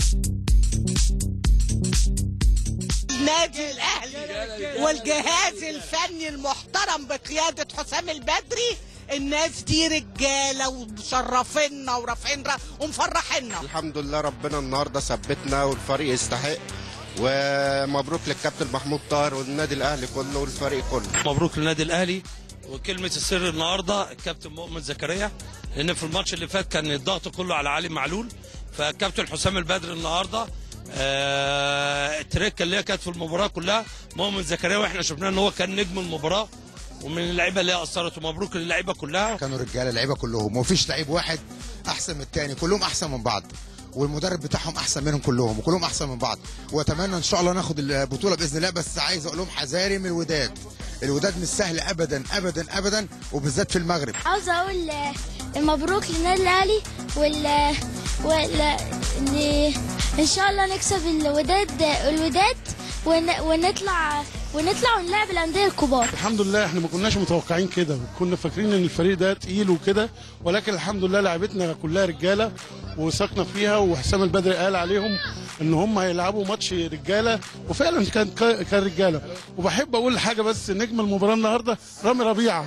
النادي الاهلي والجهاز الفني المحترم بقياده حسام البدري الناس دي رجاله ومشرفينا ورافعين را- ومفرحينا الحمد لله ربنا النهارده ثبتنا والفريق يستحق ومبروك للكابتن محمود طاهر والنادي الاهلي كله والفريق كله مبروك للنادي الاهلي وكلمه السر النهارده الكابتن مؤمن زكريا لان في الماتش اللي فات كان الضغط كله على علي معلول فالكابتن حسام البدر النهارده آه التريكه اللي هي كانت في المباراه كلها مؤمن زكريا واحنا شفناه ان هو كان نجم المباراه ومن اللعيبه اللي هي اثرت ومبروك للعيبه كلها كانوا رجاله لعيبه كلهم ومفيش لعيب واحد احسن من التاني كلهم احسن من بعض والمدرب بتاعهم احسن منهم كلهم وكلهم احسن من بعض واتمنى ان شاء الله ناخد البطوله باذن الله بس عايز اقول لهم حذاري من الوداد الوداد مش سهل ابدا ابدا ابدا وبالذات في المغرب عاوز اقول آه، مبروك للنادي الاهلي وال وال ان ان شاء الله نكسب الوداد الوداد ون... ونطلع ونطلع ونلعب الانديه الكبار الحمد لله احنا ما كناش متوقعين كده كنا فاكرين ان الفريق ده تقيل وكده ولكن الحمد لله لعبتنا كلها رجاله وثقنا فيها وحسام البدري قال عليهم ان هم هيلعبوا ماتش رجاله وفعلا كان كان رجاله وبحب اقول حاجه بس نجم المباراه النهارده رامي ربيعه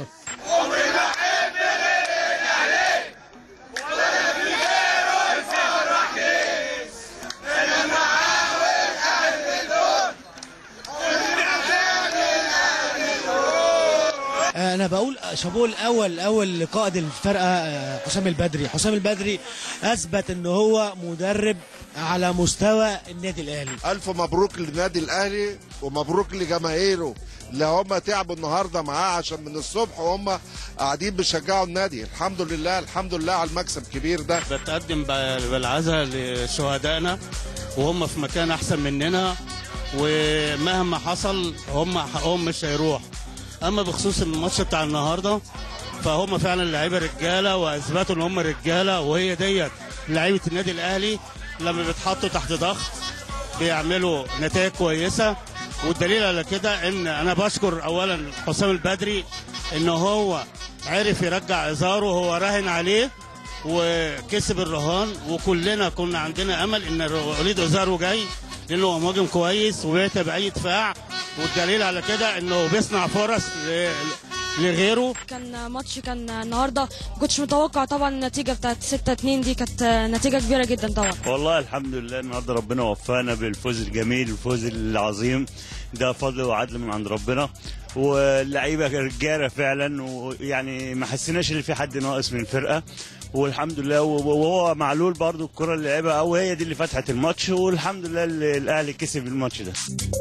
انا بقول شابوه الاول الاول لقائد الفرقه آه، حسام البدري حسام البدري اثبت ان هو مدرب على مستوى النادي الاهلي الف مبروك للنادي الاهلي ومبروك لجماهيره اللي هم تعبوا النهارده معاه عشان من الصبح وهم قاعدين بيشجعوا النادي الحمد لله الحمد لله على المكسب الكبير ده بتقدم ب- بالعزاء لشهدائنا وهم في مكان احسن مننا ومهما حصل هم حقهم مش هيروح اما بخصوص الماتش بتاع النهارده فهم فعلا لعيبه رجاله واثبتوا ان هم رجاله وهي ديت لعيبه النادي الاهلي لما بيتحطوا تحت ضغط بيعملوا نتائج كويسه والدليل على كده ان انا بشكر اولا حسام البدري ان هو عرف يرجع ازاره وهو راهن عليه وكسب الرهان وكلنا كنا عندنا امل ان وليد ازارو جاي لانه هو مهاجم كويس وبيتعب اي دفاع والدليل على كده انه بيصنع فرص ل- لغيره كان ماتش كان النهارده ما كنتش متوقع طبعا النتيجه بتاعت 6 2 دي كانت نتيجه كبيره جدا طبعا والله الحمد لله النهارده ربنا وفقنا بالفوز الجميل الفوز العظيم ده فضل وعدل من عند ربنا واللعيبه رجاله فعلا ويعني ما حسيناش ان في حد ناقص من الفرقه والحمد لله وهو معلول برضو الكره اللي لعبها او هي دي اللي فتحت الماتش والحمد لله اللي الاهلي كسب الماتش ده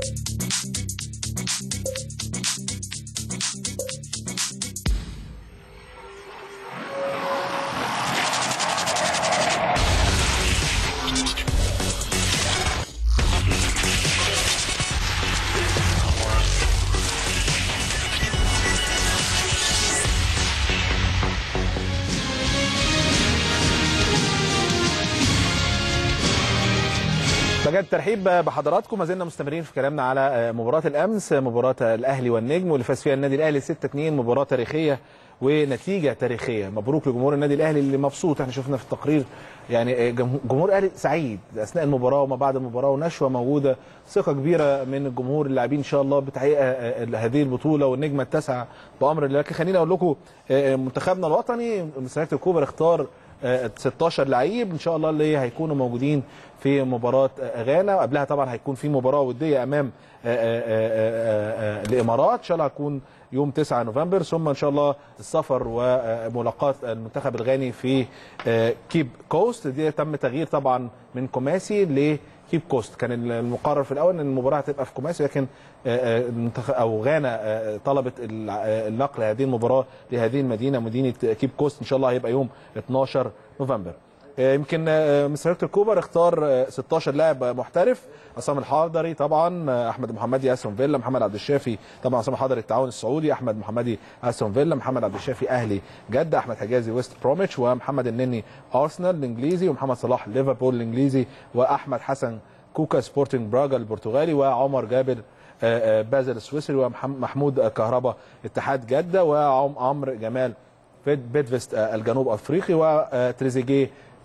بجد ترحيب بحضراتكم ما زلنا مستمرين في كلامنا على مباراة الأمس مباراة الأهلي والنجم واللي فاز فيها النادي الأهلي 6-2 مباراة تاريخية ونتيجة تاريخية مبروك لجمهور النادي الأهلي اللي مبسوط احنا شفنا في التقرير يعني جمهور جمهور الأهلي سعيد أثناء المباراة وما بعد المباراة ونشوة موجودة ثقة كبيرة من الجمهور اللاعبين إن شاء الله بتحقيق هذه البطولة والنجمة التاسعة بأمر الله لكن خليني أقول لكم منتخبنا الوطني سيادة الكوبر اختار آه، 16 لعيب ان شاء الله اللي هيكونوا موجودين في مباراه آه، غانا وقبلها طبعا هيكون في مباراه وديه امام آه، آه، آه، آه، الامارات ان شاء الله هتكون يوم 9 نوفمبر ثم ان شاء الله السفر وملاقاه المنتخب الغاني في آه، كيب كوست دي تم تغيير طبعا من كوماسي لكيب كوست كان المقرر في الاول ان المباراه هتبقى في كوماسي لكن آه، آه، المنتخب او غانا آه، طلبت ال- آه، النقل هذه المباراه لهذه المدينه مدينه كيب كوست ان شاء الله هيبقى يوم 12 نوفمبر آه، يمكن آه، مستر هيكتور كوبر اختار آه، 16 لاعب محترف عصام الحضري طبعا آه، احمد محمدي استون فيلا محمد عبد الشافي طبعا عصام الحضري التعاون السعودي احمد محمدي استون فيلا محمد عبد الشافي اهلي جده احمد حجازي ويست بروميتش ومحمد النني ارسنال الانجليزي ومحمد صلاح ليفربول الانجليزي واحمد حسن كوكا سبورتنج براغا البرتغالي وعمر جابر آه، آه، بازل السويسري ومحمود كهربا اتحاد جده وعمرو جمال فيد بيدفست آه، الجنوب افريقي وتريزيجيه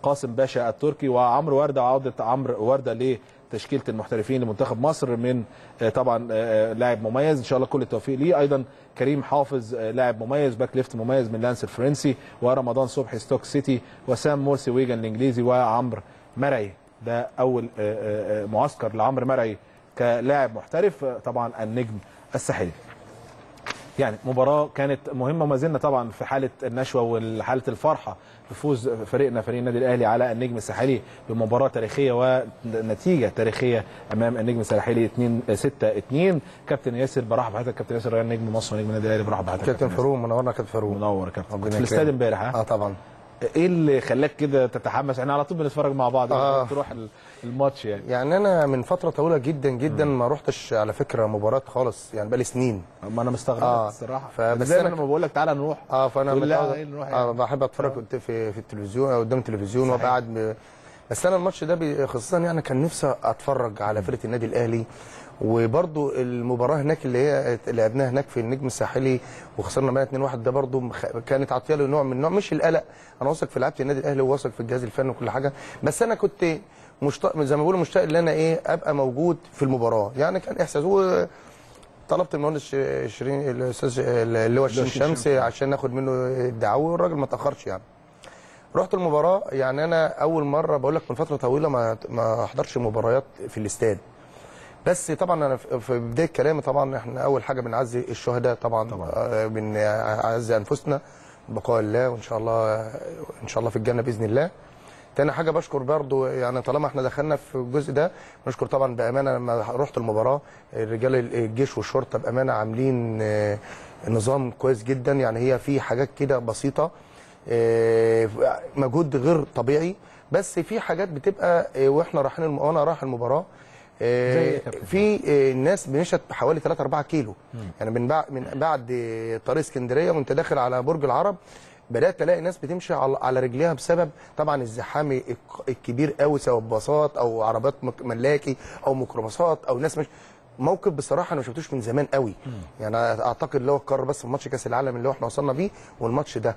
قاسم باشا التركي وعمرو ورده عوده عمرو ورده لتشكيله المحترفين لمنتخب مصر من آه، طبعا آه، لاعب مميز ان شاء الله كل التوفيق ليه ايضا كريم حافظ آه، لاعب مميز باك ليفت مميز من لانس الفرنسي ورمضان صبحي ستوك سيتي وسام مرسي ويجن الانجليزي وعمرو مرعي ده اول آه، آه، آه، معسكر لعمرو مرعي كلاعب محترف آه، طبعا النجم الساحلي يعني مباراة كانت مهمة وما زلنا طبعا في حالة النشوة وحالة الفرحة بفوز فريقنا فريق النادي الأهلي على النجم الساحلي بمباراة تاريخية ونتيجة تاريخية أمام النجم الساحلي 2 6 2 كابتن ياسر برحب بحضرتك كابتن ياسر رئيس نجم مصر ونجم النادي الأهلي برحب بحضرتك كابتن فاروق منورنا كابتن فاروق منور يا كابتن ربنا كنت في يكرمك. الاستاد امبارح ها؟ اه طبعا ايه اللي خلاك كده تتحمس احنا على طول بنتفرج مع بعض آه. تروح ال- الماتش يعني يعني انا من فتره طويله جدا جدا ما رحتش على فكره مباراه خالص يعني بقالي سنين ما انا مستغرب آه. الصراحه فبس دايما انا لما بقول لك تعالى نروح اه فانا تقول لا، متعود- إيه نروح اه يعني؟ بحب اتفرج كنت في في التلفزيون قدام التلفزيون وابقى قاعد ب... بس انا الماتش ده بي- خصوصا يعني كان نفسي اتفرج على فرقه النادي الاهلي وبرضو المباراه هناك اللي هي لعبناها هناك في النجم الساحلي وخسرنا بقى 2-1 ده برضو مخ... كانت عاطيه له نوع من نوع مش القلق انا واثق في لعيبه النادي الاهلي وواثق في الجهاز الفني وكل حاجه بس انا كنت مشتاق زي ما بيقولوا مشتاق ان انا ايه ابقى موجود في المباراه يعني كان احساس و... طلبت المهندس شيرين الاستاذ اللي هو شيرين شيرين شمس عشان ناخد منه الدعوه والراجل ما تاخرش يعني رحت المباراه يعني انا اول مره بقول لك من فتره طويله ما ما احضرش مباريات في الاستاد بس طبعا انا في- في بدايه كلامي طبعا احنا اول حاجه بنعزي الشهداء طبعا, طبعا. بنعزي انفسنا بقاء الله وان شاء الله ان شاء الله في الجنه باذن الله تاني حاجه بشكر برضو يعني طالما احنا دخلنا في الجزء ده بنشكر طبعا بامانه لما رحت المباراه رجال الجيش والشرطه بامانه عاملين آه، نظام كويس جدا يعني هي في حاجات كده بسيطه آه، مجهود غير طبيعي بس في حاجات بتبقى آه، واحنا رايحين الم... وانا رايح المباراه آه، زي إيه يا كابتن؟ في آه، ناس مشت بحوالي 3 4 كيلو يعني من بعد من بعد آه، طريق اسكندريه وانت داخل على برج العرب بدات الاقي ناس بتمشي على على رجليها بسبب طبعا الزحام الك- الكبير قوي سواء باصات او عربيات مك- ملاكي او ميكروباصات او ناس مش موقف بصراحه انا ما شفتوش من زمان قوي يعني اعتقد اللي هو اتكرر بس في ماتش كاس العالم اللي هو احنا وصلنا بيه والماتش ده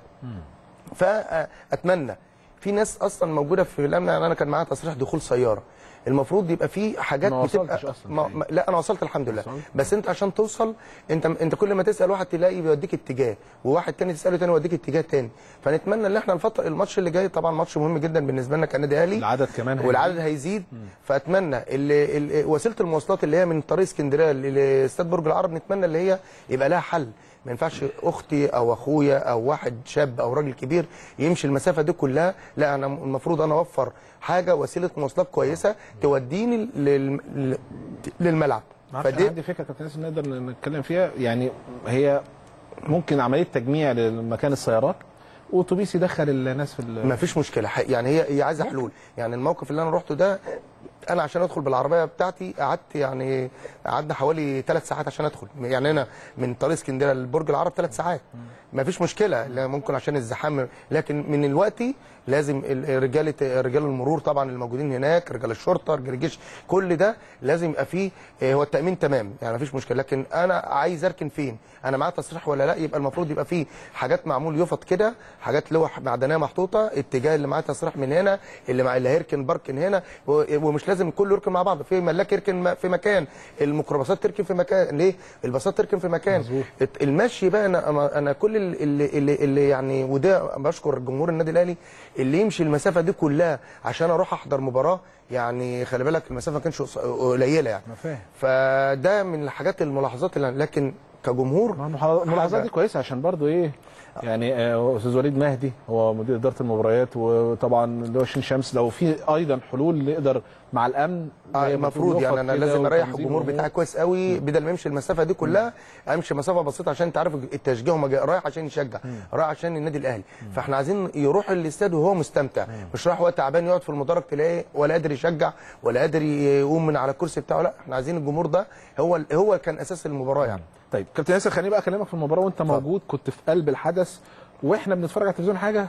فاتمنى في ناس اصلا موجوده في الامن يعني انا كان معايا تصريح دخول سياره المفروض يبقى في حاجات ما بتبقى وصلتش أصلاً ما ما لا انا وصلت الحمد لله بس انت عشان توصل انت انت كل ما تسال واحد تلاقي بيوديك اتجاه وواحد تاني تساله تاني يوديك اتجاه تاني فنتمنى ان احنا الفتره الماتش اللي جاي طبعا ماتش مهم جدا بالنسبه لنا كنادي اهلي العدد كمان هيزيد. والعدد هيزيد فاتمنى اللي اللي وسيله المواصلات اللي هي من طريق اسكندريه لاستاد برج العرب نتمنى اللي هي يبقى لها حل ما ينفعش اختي او اخويا او واحد شاب او راجل كبير يمشي المسافه دي كلها لا انا المفروض انا اوفر حاجه وسيله مواصلات كويسه توديني لل... لل- للملعب ما اعرفش أنا عندي فكره كابتن ياسر نقدر نتكلم فيها يعني هي ممكن عمليه تجميع لمكان السيارات واتوبيس يدخل الناس في ال- ما فيش مشكله ح- يعني هي هي عايزه حلول يعني الموقف اللي انا رحته ده انا عشان ادخل بالعربيه بتاعتي قعدت يعني قعدنا حوالي ثلاث ساعات عشان ادخل يعني انا من طريق اسكندريه لبرج العرب ثلاث ساعات ما فيش مشكله لا ممكن عشان الزحام لكن من الوقت لازم ال- رجاله رجال المرور طبعا الموجودين هناك رجال الشرطه رجال الجيش كل ده لازم يبقى فيه آه، هو التامين تمام يعني ما فيش مشكله لكن انا عايز اركن فين انا معايا تصريح ولا لا يبقى المفروض يبقى فيه حاجات معمول يفط كده حاجات لوح معدنيه محطوطه اتجاه اللي معاه تصريح من هنا اللي مع اللي هيركن باركن هنا و- ومش لازم كله يركن مع بعض في ملاك يركن م- في مكان الميكروباصات تركن في مكان ليه الباصات تركن في مكان مزبوط. المشي بقى انا أنا- انا كل اللي, اللي, اللي يعني وده بشكر جمهور النادي الاهلي اللي يمشي المسافه دي كلها عشان اروح احضر مباراه يعني خلي بالك المسافه ما كانش قص- قليله يعني انا فاهم فده من الحاجات الملاحظات اللي لكن كجمهور الملاحظات دي كويسه عشان برضو ايه يعني آه، استاذ وليد مهدي هو مدير اداره المباريات وطبعا اللي هو شين شمس لو في ايضا حلول نقدر مع الامن آه زي ما المفروض تقول يعني يفط انا كده لازم اريح وتنظيم الجمهور أمور. بتاعي كويس قوي بدل ما امشي المسافه دي كلها امشي مسافه بسيطه عشان انت عارف التشجيع هو جاي- رايح عشان يشجع رايح عشان النادي الاهلي فاحنا عايزين يروح الاستاد وهو مستمتع مش رايح وقت تعبان يقعد في المدرج تلاقيه ولا قادر يشجع ولا قادر يقوم من على الكرسي بتاعه لا احنا عايزين الجمهور ده هو هو كان اساس المباراه يعني طيب كابتن ياسر خليني بقى اكلمك في المباراه وانت موجود كنت في قلب الحدث واحنا بنتفرج على التلفزيون حاجه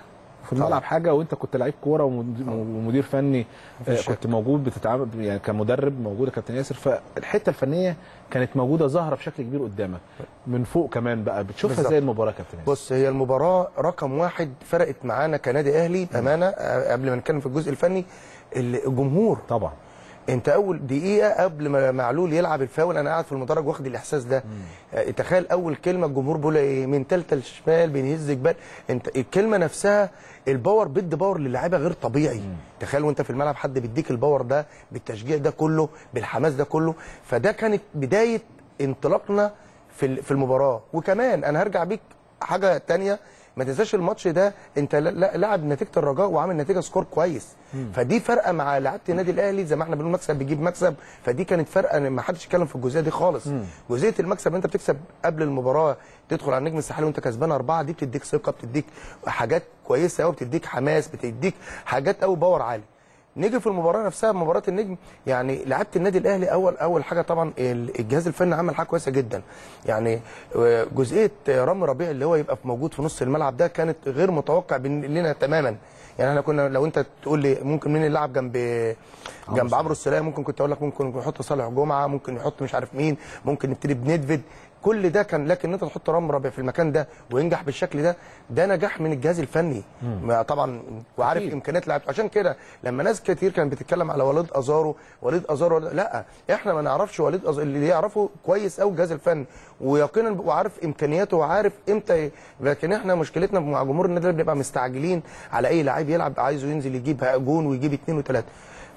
في الملعب حاجه وانت كنت لعيب كوره ومد- ومدير فني آه، مفيش كنت موجود بتتعامل يعني كمدرب موجود يا كابتن ياسر فالحته الفنيه كانت موجوده ظاهره بشكل كبير قدامك من فوق كمان بقى بتشوفها بالظبط. ازاي المباراه يا كابتن ياسر بص هي المباراه رقم واحد فرقت معانا كنادي اهلي بامانه آه، قبل ما نتكلم في الجزء الفني ال- الجمهور طبعا انت اول دقيقه قبل ما معلول يلعب الفاول انا قاعد في المدرج واخد الاحساس ده آه، تخيل اول كلمه الجمهور بيقول ايه من تالتة لشمال بنهز جبال انت الكلمه نفسها الباور بيد باور للاعيبه غير طبيعي تخيل وانت في الملعب حد بيديك الباور ده بالتشجيع ده كله بالحماس ده كله فده كانت بدايه انطلاقنا في ال- في المباراه وكمان انا هرجع بيك حاجه تانية ما تنساش الماتش ده انت لا- لا- لاعب نتيجه الرجاء وعامل نتيجه سكور كويس فدي فرقه مع لعيبه النادي الاهلي زي ما احنا بنقول مكسب بيجيب مكسب فدي كانت فرقه ما حدش يتكلم في الجزئيه دي خالص جزئيه المكسب انت بتكسب قبل المباراه تدخل على النجم الساحلي وانت كسبان اربعه دي بتديك ثقه بتديك حاجات كويسه قوي بتديك حماس بتديك حاجات قوي باور عالي نيجي في المباراه نفسها مباراه النجم يعني لعيبه النادي الاهلي اول اول حاجه طبعا ال- الجهاز الفني عمل حاجه كويسه جدا يعني آه، جزئيه آه، رامي ربيع اللي هو يبقى في موجود في نص الملعب ده كانت غير متوقع بين- لنا تماما يعني احنا كنا لو انت تقول لي ممكن مين يلعب جنب جنب عمرو السوليه ممكن كنت اقول لك ممكن يحط صالح جمعه ممكن يحط مش عارف مين ممكن نبتدي بندفيد كل ده كان لكن انت تحط رامي ربيع في المكان ده وينجح بالشكل ده ده نجاح من الجهاز الفني ما طبعا وعارف أكيد. امكانيات لعيبته عشان كده لما ناس كتير كانت بتتكلم على وليد ازارو وليد ازارو لا احنا ما نعرفش وليد أزارو اللي يعرفه كويس قوي الجهاز الفني ويقينا وعارف امكانياته وعارف امتى لكن احنا مشكلتنا مع جمهور النادي الأهلي بنبقى مستعجلين على اي لعيب يلعب عايزه ينزل يجيب جون ويجيب اثنين وثلاثه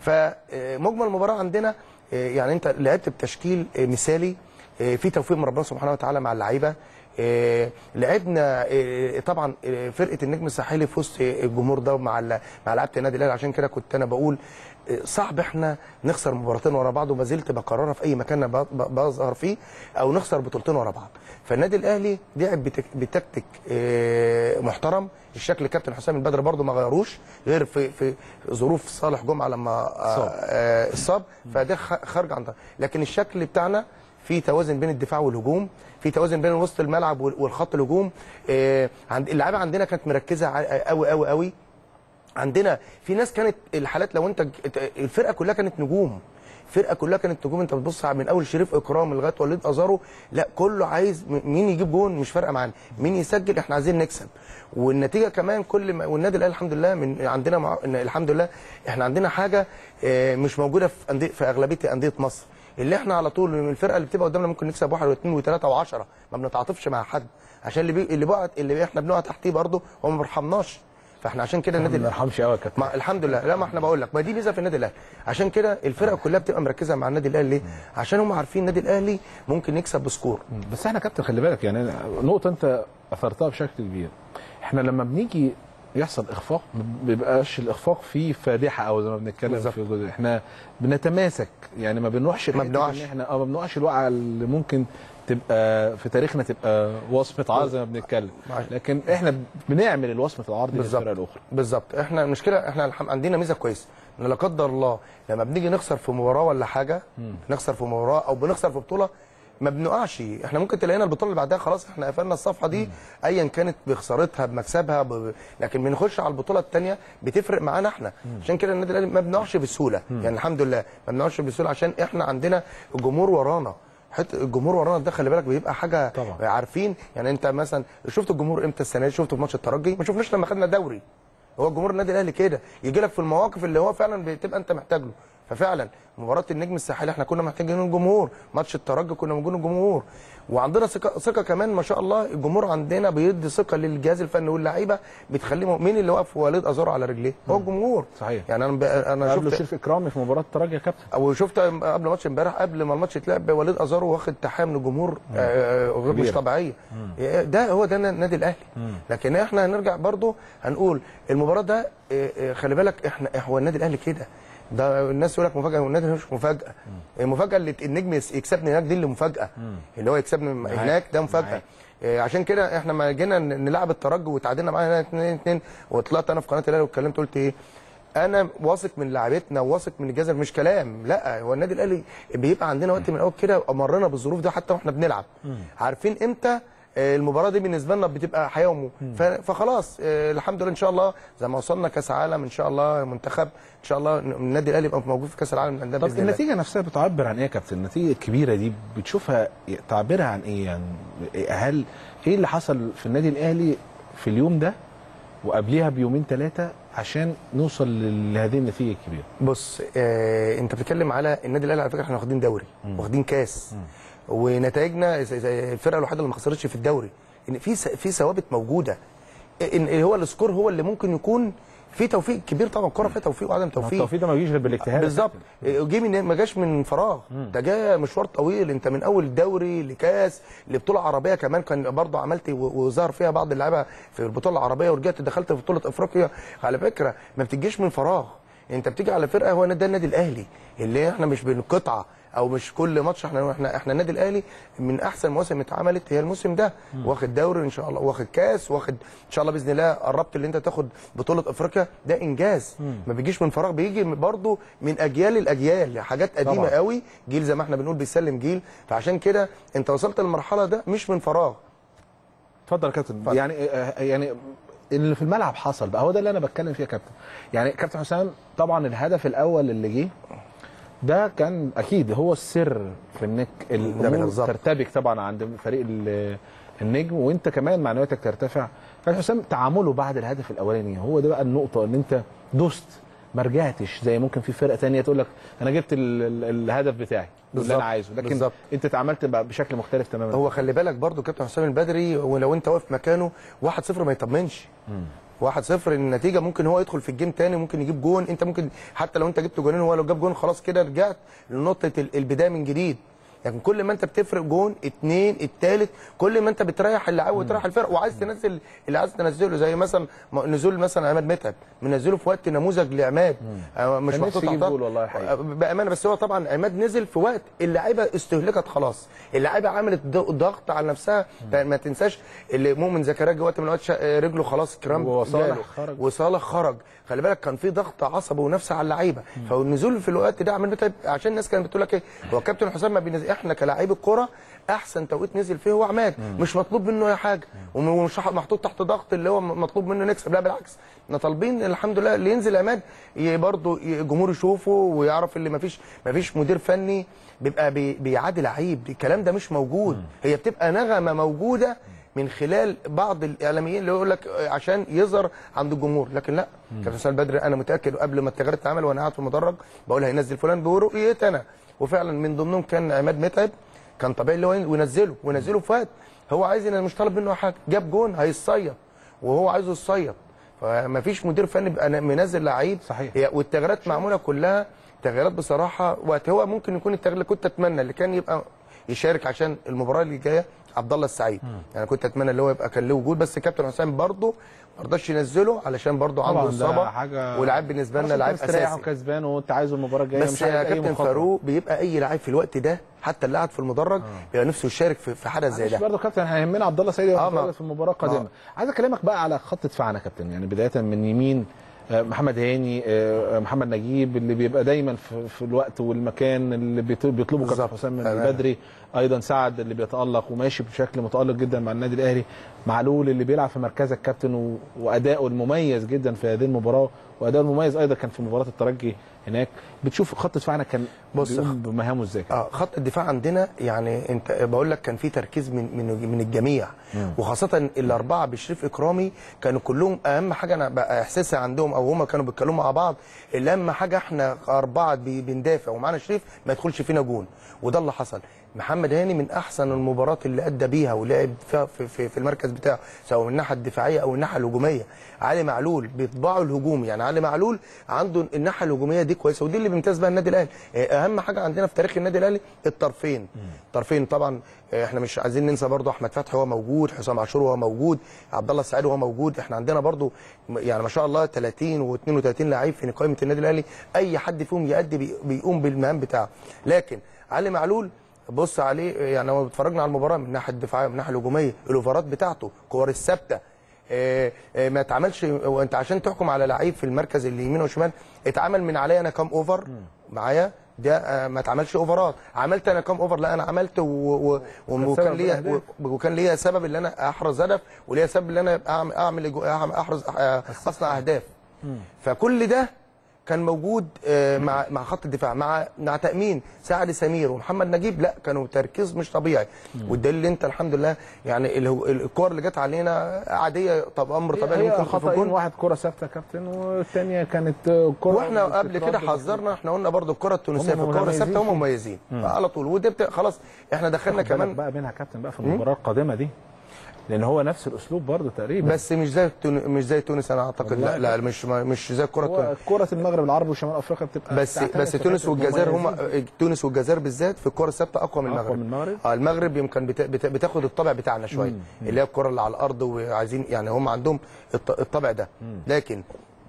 فمجمل المباراه عندنا آه، يعني انت لعبت بتشكيل آه، مثالي آه، في توفيق من ربنا سبحانه وتعالى مع اللعيبه آه، لعبنا آه، طبعا آه، فرقه النجم الساحلي في وسط الجمهور ده مع ال- مع لعيبه النادي الاهلي عشان كده كنت انا بقول آه، صعب احنا نخسر مباراتين ورا بعض وما زلت بكررها في اي مكان أنا ب- ب- بظهر فيه او نخسر بطولتين ورا بعض فالنادي الاهلي لعب بتك- بتكتيك آه، محترم الشكل كابتن حسام البدر برضو ما غيروش غير في في ظروف صالح جمعه لما آه، صاب. آه، اصاب فده خ- خارج عن لكن الشكل بتاعنا في توازن بين الدفاع والهجوم في توازن بين وسط الملعب وال- والخط الهجوم آه، عند اللعيبه عندنا كانت مركزه ع- قوي قوي قوي عندنا في ناس كانت الحالات لو انت ج- الفرقه كلها كانت نجوم الفرقه كلها كانت نجوم انت بتبص على من اول شريف اكرام لغايه وليد ازارو لا كله عايز م- مين يجيب جون مش فارقه معانا مين يسجل احنا عايزين نكسب والنتيجه كمان كل ما والنادي الاهلي الحمد لله من عندنا مع... إن الحمد لله احنا عندنا حاجه آه، مش موجوده في أندية في اغلبيه انديه مصر اللي احنا على طول من الفرقه اللي بتبقى قدامنا ممكن نكسب واحد واثنين وثلاثه وعشرة ما بنتعاطفش مع حد عشان اللي بي... اللي بقى اللي احنا بنقع تحتيه برضه هو ما بيرحمناش فاحنا عشان كده النادي ما نرحمش قوي يا كابتن ما الحمد لله لا ما احنا بقول لك ما دي ميزه في النادي الاهلي عشان كده الفرقه كلها بتبقى مركزه مع النادي الاهلي ليه؟ عشان هم عارفين النادي الاهلي ممكن يكسب بسكور بس احنا كابتن خلي بالك يعني نقطه انت اثرتها بشكل كبير احنا لما بنيجي يحصل اخفاق ما بيبقاش الاخفاق فيه فادحه او زي ما بنتكلم بالظبط. في جزء احنا بنتماسك يعني ما بنروحش ما لحتة بنقعش. ان احنا اه ما بنقعش الوقعه اللي ممكن تبقى في تاريخنا تبقى وصمه عار زي ما بنتكلم معاك. لكن احنا بنعمل الوصمه العار دي بالظبط. للفرقه الاخرى بالظبط احنا المشكله احنا الحم... عندنا ميزه كويسه ان لا قدر الله لما بنيجي نخسر في مباراه ولا حاجه نخسر في مباراه او بنخسر في بطوله ما بنقعش احنا ممكن تلاقينا البطوله اللي بعدها خلاص احنا قفلنا الصفحه دي ايا كانت بخسارتها بمكسبها ب... لكن بنخش على البطوله الثانيه بتفرق معانا احنا عشان كده النادي الاهلي ما بنقعش بسهوله يعني الحمد لله ما بنقعش بسهوله عشان احنا عندنا الجمهور ورانا حته الجمهور ورانا ده خلي بالك بيبقى حاجه طبعا. عارفين يعني انت مثلا شفت الجمهور امتى السنه دي شفته في ماتش الترجي ما شفناش لما خدنا دوري هو الجمهور النادي الاهلي كده يجي لك في المواقف اللي هو فعلا بتبقى انت محتاج له ففعلا مباراه النجم الساحلي احنا كنا محتاجين الجمهور ماتش الترجي كنا موجودين الجمهور وعندنا ثقه ثقه كمان ما شاء الله الجمهور عندنا بيدي ثقه للجهاز الفني واللعيبه بتخليه مين اللي واقف وليد ازارو على رجليه هو الجمهور صحيح يعني انا ب... انا قبل شفت شريف اكرامي في مباراه الترجي يا كابتن او شفت قبل ماتش امبارح قبل ما الماتش يتلعب وليد ازارو واخد تحيه من الجمهور آه، غير مش كبيرة. طبيعيه ده هو ده النادي الاهلي لكن احنا هنرجع برضو هنقول المباراه ده آه، آه، خلي بالك احنا هو النادي الاهلي كده ده الناس يقول لك مفاجاه والنادي الأهلي مش مفاجاه المفاجاه اللي النجم يس- يكسبني هناك دي اللي مفاجاه اللي هو يكسبني هناك ده مفاجاه معاك. آه، عشان كده احنا ما جينا ن- نلعب الترجي وتعادلنا معانا هنا 2 2 وطلعت انا في قناه الاهلي واتكلمت قلت ايه انا واثق من لعيبتنا وواثق من الجزر مش كلام لا هو النادي الاهلي بيبقى عندنا وقت من الاول كده مرينا بالظروف دي حتى واحنا بنلعب عارفين امتى آه، المباراه دي بالنسبه لنا بتبقى حياه وموت ف- فخلاص آه، الحمد لله ان شاء الله زي ما وصلنا كاس عالم ان شاء الله منتخب ان شاء الله النادي الاهلي يبقى موجود في كاس العالم للانديه طب باذن الله النتيجه نفسها بتعبر عن ايه يا كابتن النتيجه الكبيره دي بتشوفها تعبيرها عن ايه يعني هل ايه اللي حصل في النادي الاهلي في اليوم ده وقبليها بيومين ثلاثه عشان نوصل لهذه النتيجه الكبيره بص آه انت بتتكلم على النادي الاهلي على فكره احنا واخدين دوري واخدين كاس ونتائجنا زي زي الفرقه الوحيده اللي ما خسرتش في الدوري ان في س- في ثوابت موجوده ان هو السكور هو اللي ممكن يكون في توفيق كبير طبعا الكوره فيها توفيق وعدم توفيق التوفيق ده ما بيجيش غير بالاجتهاد بالظبط جه من ما جاش من فراغ ده جه مشوار طويل انت من اول دوري لكاس لبطوله عربيه كمان كان برضه عملت و- وظهر فيها بعض اللعيبه في البطوله العربيه ورجعت دخلت في بطوله افريقيا على فكره ما بتجيش من فراغ انت بتيجي على فرقه هو ده النادي الاهلي اللي احنا مش بالقطعه او مش كل ماتش احنا احنا احنا النادي الاهلي من احسن المواسم اللي اتعملت هي الموسم ده واخد دوري ان شاء الله واخد كاس واخد ان شاء الله باذن الله قربت اللي انت تاخد بطوله افريقيا ده انجاز ما بيجيش من فراغ بيجي برضه من اجيال الاجيال حاجات قديمه طبعاً. قوي جيل زي ما احنا بنقول بيسلم جيل فعشان كده انت وصلت للمرحله ده مش من فراغ اتفضل يا كابتن يعني آه، يعني اللي في الملعب حصل بقى هو ده اللي انا بتكلم فيه يا كابتن يعني كابتن حسام طبعا الهدف الاول اللي جه ده كان اكيد هو السر في انك الامور بالظبط. ترتبك طبعا عند فريق ال- النجم وانت كمان معنوياتك ترتفع كابتن حسام تعامله بعد الهدف الاولاني هو ده بقى النقطه ان انت دوست ما رجعتش زي ممكن في فرقه تانية تقول لك انا جبت ال- ال- الهدف بتاعي اللي بالظبط. انا عايزه لكن بالظبط. انت اتعاملت بقى بشكل مختلف تماما هو خلي بالك برضو كابتن حسام البدري ولو انت واقف مكانه 1-0 ما يطمنش 1-0 النتيجه ممكن هو يدخل في الجيم تاني ممكن يجيب جون انت ممكن حتى لو انت جبت جونين هو لو جاب جون خلاص كده رجعت لنقطه ال- البدايه من جديد لكن كل ما انت بتفرق جون اتنين التالت كل ما انت بتريح اللعيبه وتريح الفرق وعايز تنزل اللي عايز تنزله زي مثلا م- نزول مثلا عماد متعب منزله في وقت نموذج لعماد آه، مش كان نفسي محطوط يجيب تحتها. جول والله الحقيقة. بامانه بس هو طبعا عماد نزل في وقت اللعيبه استهلكت خلاص اللعيبه عملت ض- ضغط على نفسها ما تنساش اللي مؤمن زكريا جه وقت من الاوقات شا- رجله خلاص كرام وصالح جاله. خرج. وصالح خرج خلي بالك كان في ضغط عصبي ونفسي على اللعيبه فالنزول في الوقت ده عمل متعب عشان الناس كانت بتقول لك ايه هو كابتن حسام ما بينزل احنا كلاعبي الكوره احسن توقيت نزل فيه هو عماد مش مطلوب منه اي حاجه وم- ومش محطوط تحت ضغط اللي هو مطلوب منه نكسب لا بالعكس احنا طالبين الحمد لله اللي ينزل عماد برضه الجمهور يشوفه ويعرف اللي ما فيش ما فيش مدير فني بيبقى بي- بيعادي لعيب الكلام ده مش موجود هي بتبقى نغمه موجوده من خلال بعض الاعلاميين اللي يقول لك عشان يظهر عند الجمهور لكن لا كابتن حسام بدري انا متاكد قبل ما التغيير اتعمل وانا قاعد في المدرج بقول هينزل فلان برؤيتي انا وفعلا من ضمنهم كان عماد متعب كان طبيعي اللي هو وينزله وينزله في وقت هو عايز ان مش طالب منه حاجه جاب جون هيصيد وهو عايزه يصيد فما فيش مدير فني بيبقى منزل لعيب صحيح. هي والتغييرات معموله كلها تغييرات بصراحه وقت هو ممكن يكون التغيير اللي كنت اتمنى اللي كان يبقى يشارك عشان المباراه اللي جايه عبد الله السعيد يعني كنت اتمنى اللي هو يبقى كان له وجود بس كابتن حسام برضه ما رضاش ينزله علشان برضه عنده طبعاً ده اصابه حاجة- ولاعب بالنسبه لنا خلاص لعيب أنت مستريح اساسي وكسبان وانت عايزه المباراه الجايه بس مش عايز يا اي كابتن مخاطره فاروق بيبقى اي لعيب في الوقت ده حتى اللي قاعد في المدرج بيبقى نفسه يشارك في في حدث زي معلش ده برضه كابتن هيهمنا عبد الله سعيد آه، ما- يبقى في المباراه القادمه آه. عايز اكلمك بقى على خط دفاعنا كابتن يعني بدايه من يمين آه، محمد هاني آه، محمد نجيب اللي بيبقى دايما في, في الوقت والمكان اللي بيط- بيطلبه كابتن بالظبط. حسام من تمام. بدري ايضا سعد اللي بيتالق وماشي بشكل متالق جدا مع النادي الاهلي معلول اللي بيلعب في مركزك كابتن و- واداؤه المميز جدا في هذه المباراه واداؤه المميز ايضا كان في مباراه الترجي هناك بتشوف خط دفاعنا كان بص، بيقوم بمهامه ازاي اه خط الدفاع عندنا يعني انت بقول لك كان في تركيز من من من الجميع وخاصه الاربعه بشريف اكرامي كانوا كلهم اهم حاجه انا بقى احساسي عندهم او هم كانوا بيتكلموا مع بعض اللي اهم حاجه احنا اربعه بي- بندافع ومعانا شريف ما يدخلش فينا جون وده اللي حصل محمد هاني من احسن المباريات اللي ادى بيها ولعب فيها في, في, في المركز بتاعه سواء من الناحيه الدفاعيه او الناحيه الهجوميه علي معلول بيطبعه الهجومي يعني علي معلول عنده الناحيه الهجوميه دي كويسه ودي اللي بيمتاز بها النادي الاهلي آه، اهم حاجه عندنا في تاريخ النادي الاهلي الطرفين الطرفين طبعا آه، احنا مش عايزين ننسى برضو احمد فتحي هو موجود حسام عاشور هو موجود عبد الله السعيد هو موجود احنا عندنا برضو م- يعني ما شاء الله 30 و32 لعيب في قائمه النادي الاهلي اي حد فيهم يأدي بي- بيقوم بالمهام بتاعه لكن علي معلول بص عليه يعني لو اتفرجنا على المباراه من الناحيه الدفاعيه ومن الناحيه الهجوميه الاوفرات بتاعته كور الثابته آه، آه، ما اتعملش وانت عشان تحكم على لعيب في المركز اللي يمين وشمال اتعمل من عليا انا كام اوفر معايا ده آه، ما اتعملش اوفرات عملت انا كام اوفر لا انا عملت و... و... و... وكان ليا الأهداف. و... وكان ليا سبب ان انا احرز هدف وليا سبب ان انا اعمل اعمل جو- أعمل- احرز آه، اصنع اهداف فكل ده كان موجود آه، مع مع خط الدفاع مع مع تامين سعد سمير ومحمد نجيب لا كانوا تركيز مش طبيعي والدليل اللي انت الحمد لله يعني اللي هو- الكور اللي جت علينا عاديه طب امر طبيعي هي ممكن في خطأين الجون واحد كرة ثابتة يا كابتن والثانية كانت كرة واحنا قبل كده بتترد. حذرنا احنا قلنا برضو الكره التونسيه هم في الكره متميزين الثابته هم فيه. مميزين مم. على طول ودي بت... خلاص احنا دخلنا خد بالك كمان بقى منها كابتن بقى في المباراة القادمة دي لأن هو نفس الأسلوب برضه تقريبا بس مش زي تون... مش زي تونس انا اعتقد والله لا, لا مش مش زي الكره هو التونسيه كرة المغرب العربي وشمال أفريقيا بتبقى بس بتعتمد بس في تونس حتة والجزائر هم مميزين. تونس والجزائر بالذات في الكره الثابته اقوى من أقوى المغرب من المغرب؟ اه المغرب يمكن بت... بت... بتاخد الطابع بتاعنا شويه اللي هي الكره اللي على الارض وعايزين يعني هم عندهم الط... الطابع ده لكن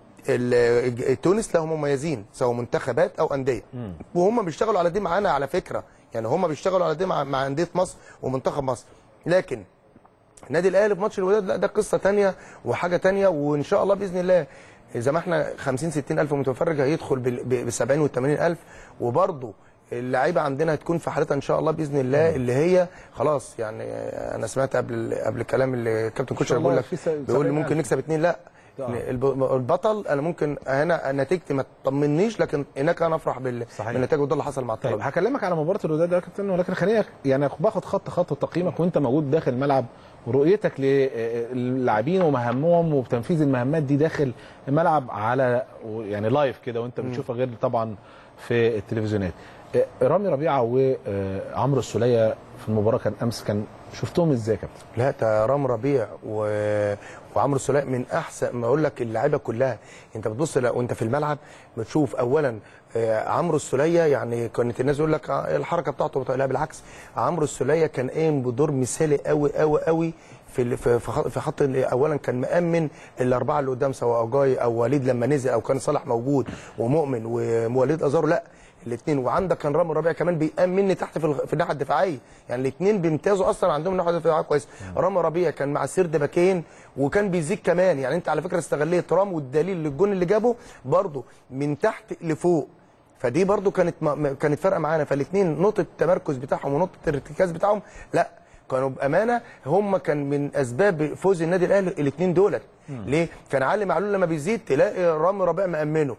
ال- تونس لهم مميزين سواء منتخبات او انديه وهم بيشتغلوا على دي معانا على فكره يعني هم بيشتغلوا على دي مع, مع انديه مصر ومنتخب مصر لكن النادي الاهلي في ماتش الوداد لا ده قصه تانية وحاجه تانية وان شاء الله باذن الله زي ما احنا 50 60 الف متفرج هيدخل ب 70 و 80 الف وبرضه اللعيبه عندنا هتكون في حالتها ان شاء الله باذن الله اللي هي خلاص يعني انا سمعت قبل قبل الكلام اللي كابتن كوتشر الله بيقول لك في س- بيقول لي 70,000. ممكن نكسب اتنين لا آه. الب- البطل انا ممكن هنا نتيجتي ما تطمنيش لكن هناك انا افرح بال- صحيح. بالنتائج وده اللي حصل مع طيب الطلبه هكلمك على مباراه الوداد يا كابتن ولكن خليني يعني باخد خط خط تقييمك وانت موجود داخل الملعب ورؤيتك للاعبين ومهامهم وتنفيذ المهمات دي داخل الملعب على يعني لايف كده وانت بتشوفها غير طبعا في التلفزيونات آه، رامي ربيعه وعمرو السوليه في المباراه كان امس كان شفتهم ازاي يا كابتن؟ لا ده رام ربيع و... وعمرو السوليه من احسن ما اقول لك اللعيبه كلها انت بتبص ل- وانت في الملعب بتشوف اولا آه، عمرو السوليه يعني كانت الناس يقول لك آه، الحركه بتاعته بتاع- لا بالعكس عمرو السوليه كان قايم بدور مثالي قوي قوي قوي في ال- في في خط- في خط ال- اولا كان مامن الاربعه اللي قدام سواء اجاي او وليد لما نزل او كان صالح موجود ومؤمن ووليد ازارو لا الاثنين وعندك كان رامي ربيع كمان بيأمني تحت في, الغ- في الناحيه الدفاعيه يعني الاثنين بيمتازوا اصلا عندهم ناحيه دفاعيه كويس رامي ربيع كان مع سيرد باكين وكان بيزيد كمان يعني انت على فكره استغليت رام والدليل للجون اللي جابه برضه من تحت لفوق فدي برضو كانت م... كانت فارقه معانا فالاثنين نقطه التمركز بتاعهم ونقطه الارتكاز بتاعهم لا كانوا بامانه هم كان من اسباب فوز النادي الاهلي الاثنين دولت ليه كان علي معلول لما بيزيد تلاقي رامي ربيع مامنه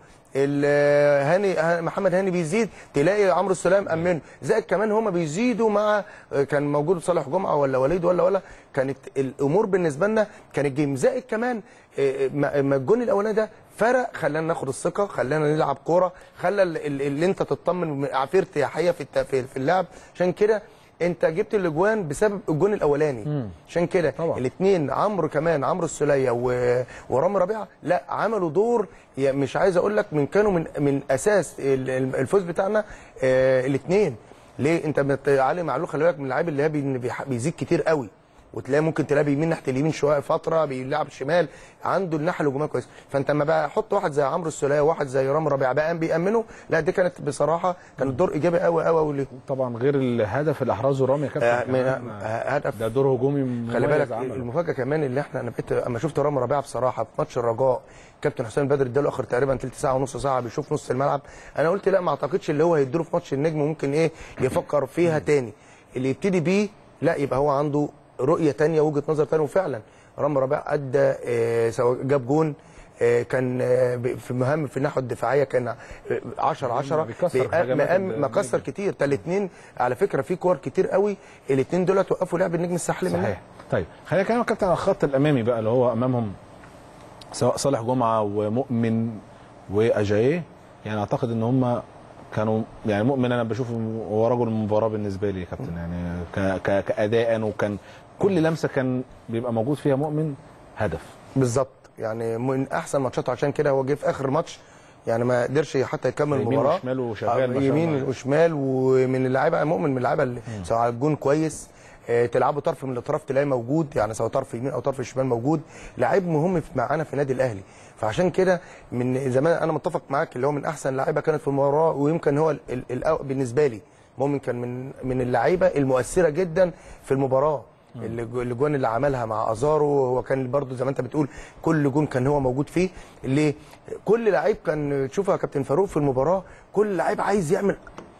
ال- هاني ه- محمد هاني بيزيد تلاقي عمرو السلام امنه زائد كمان هم بيزيدوا مع كان موجود صالح جمعه ولا وليد ولا ولا كانت الامور بالنسبه لنا كانت جيم زائد كمان آه، ما ما الجون الاولاني ده فرق خلانا ناخد الثقه خلانا نلعب كوره خلى ال- ال- اللي انت تطمن في ارتياحيه في الت- في في اللعب عشان كده انت جبت الاجوان بسبب الجون الاولاني عشان كده الاثنين عمرو كمان عمرو السوليه و- ورامي ربيعه لا عملوا دور يا- مش عايز اقول لك من كانوا من من اساس ال- ال- الفوز بتاعنا الاثنين ليه انت بت- علي معلول خلي بالك من اللعيب اللي هي بي- بيح- بيزيد كتير قوي وتلاقي ممكن تلاقي بيمين ناحيه اليمين شويه فتره بيلعب شمال عنده الناحيه الهجوميه كويس فانت لما بقى حط واحد زي عمرو السوليه وواحد زي رامي ربيعه بقى بيامنه لا دي كانت بصراحه كان دور ايجابي قوي قوي قوي ليه طبعا غير الهدف اللي احرزه رامي يا كابتن آه، من- كمان، آه، هدف ده دور هجومي خلي مميز بالك عمله. المفاجاه كمان اللي احنا انا بقيت اما شفت رامي ربيعه بصراحه في ماتش الرجاء كابتن حسام بدر اداله اخر تقريبا ثلث ساعه ونص ساعه بيشوف نص الملعب انا قلت لا ما اعتقدش اللي هو هيديله في ماتش النجم ممكن ايه يفكر فيها تاني اللي يبتدي بيه لا يبقى هو عنده رؤيه تانية وجهه نظر تانية وفعلا رامي ربيعه ادى آه، سواء جاب جون آه، كان آه، ب- في مهام في الناحيه الدفاعيه كان 10 10 بيكسر هجمات النجم. مكسر كتير ده الاثنين على فكره في كور كتير قوي الاثنين دول وقفوا لعب النجم الساحلي منها صحيح طيب خلينا نتكلم يا كابتن على الخط الامامي بقى اللي هو امامهم سواء صالح جمعه ومؤمن واجاييه يعني اعتقد ان هم كانوا يعني مؤمن انا بشوفه هو رجل المباراه بالنسبه لي يا كابتن يعني ك- ك- كاداء وكان كل لمسه كان بيبقى موجود فيها مؤمن هدف بالظبط يعني من احسن ماتشاته عشان كده هو جه في اخر ماتش يعني ما قدرش حتى يكمل يمين المباراه وشمال وشغال آه، ما شاء يمين الله. وشمال ومن اللعيبه مؤمن من اللعيبه اللي سواء على الجون كويس آه، تلعبوا طرف من الاطراف تلاقيه موجود يعني سواء طرف يمين او طرف شمال موجود لعيب مهم في- معانا في النادي الاهلي فعشان كده من زمان انا متفق معاك اللي هو من احسن لعيبه كانت في المباراه ويمكن هو ال- ال- الأو- بالنسبه لي مؤمن كان من من اللعيبه المؤثره جدا في المباراه اللي جو- الاجوان اللي عملها مع ازارو هو كان برضو زي ما انت بتقول كل جون كان هو موجود فيه ليه كل لعيب كان تشوفها يا كابتن فاروق في المباراه كل لعيب عايز يعمل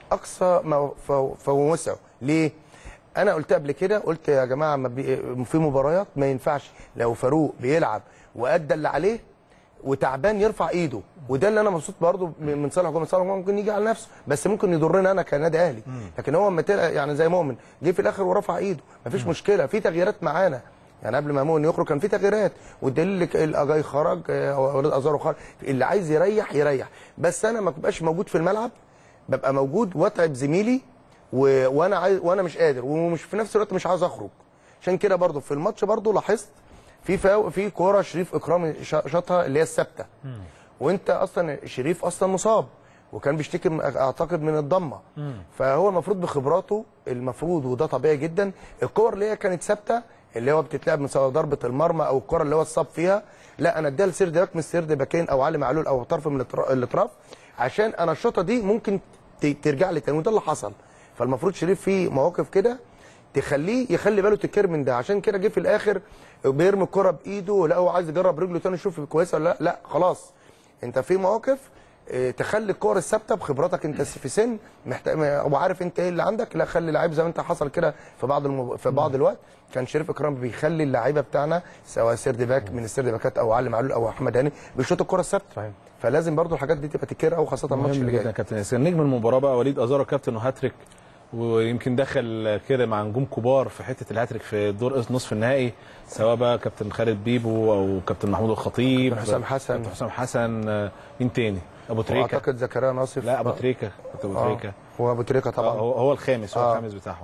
اقصى ما ف- فهو وسعه ليه انا قلت قبل كده قلت يا جماعه ما بي... في مباريات ما ينفعش لو فاروق بيلعب وادى اللي عليه وتعبان يرفع ايده وده اللي انا مبسوط برضه من من صالح جمهور صالح جمهور ممكن يجي على نفسه بس ممكن يضرني انا كنادي اهلي لكن هو لما تلقى- يعني زي مؤمن جه في الاخر ورفع ايده مفيش مشكله في تغييرات معانا يعني قبل ما مؤمن يخرج كان في تغييرات والدليل اللي الاجاي خرج آه، وليد ازارو خرج اللي عايز يريح يريح بس انا ما ببقاش موجود في الملعب ببقى موجود واتعب زميلي و... وانا عايز وانا مش قادر ومش في نفس الوقت مش عايز اخرج عشان كده برضو في الماتش برضو لاحظت في فاو... في كوره شريف اكرامي شا- شاطها اللي هي الثابته وانت اصلا شريف اصلا مصاب وكان بيشتكي من- اعتقد من الضمه فهو المفروض بخبراته المفروض وده طبيعي جدا الكور اللي هي كانت ثابته اللي هو بتتلعب من سواء ضربه المرمى او الكره اللي هو اتصاب فيها لا انا اديها لسيرد باك من سيرد باكين او علي معلول او طرف من الأطرا- الاطراف عشان انا الشوطه دي ممكن ت- ترجع لي تاني وده اللي حصل فالمفروض شريف في مواقف كده تخليه يخلي باله تكر من ده عشان كده جه في الاخر بيرمي الكره بايده لا هو عايز يجرب رجله تاني يشوف كويسه ولا لا لا خلاص انت في مواقف اه، تخلي الكور الثابته بخبراتك انت في سن محتاج وعارف انت ايه اللي عندك لا خلي لعيب زي ما انت حصل كده في بعض المب... في بعض الوقت كان شريف اكرام بيخلي اللعيبه بتاعنا سواء سيرد باك من السيرد باكات او علي معلول او احمد هاني بيشوط الكره الثابته فلازم برضو الحاجات دي تبقى تكر قوي خاصه الماتش مهم اللي جدا جاي يا كابتن ياسر نجم المباراه بقى وليد ازارو كابتن وهاتريك ويمكن دخل كده مع نجوم كبار في حته الهاتريك في دور نصف النهائي سواء بقى كابتن خالد بيبو او كابتن محمود الخطيب كابتن حسام حسن. كابتن حسام حسن آه، مين تاني ابو تريكه واعتقد زكريا ناصف لا ابو تريكه كابتن ابو آه. تريكه هو ابو تريكه طبعا آه، هو هو الخامس هو آه. الخامس بتاعهم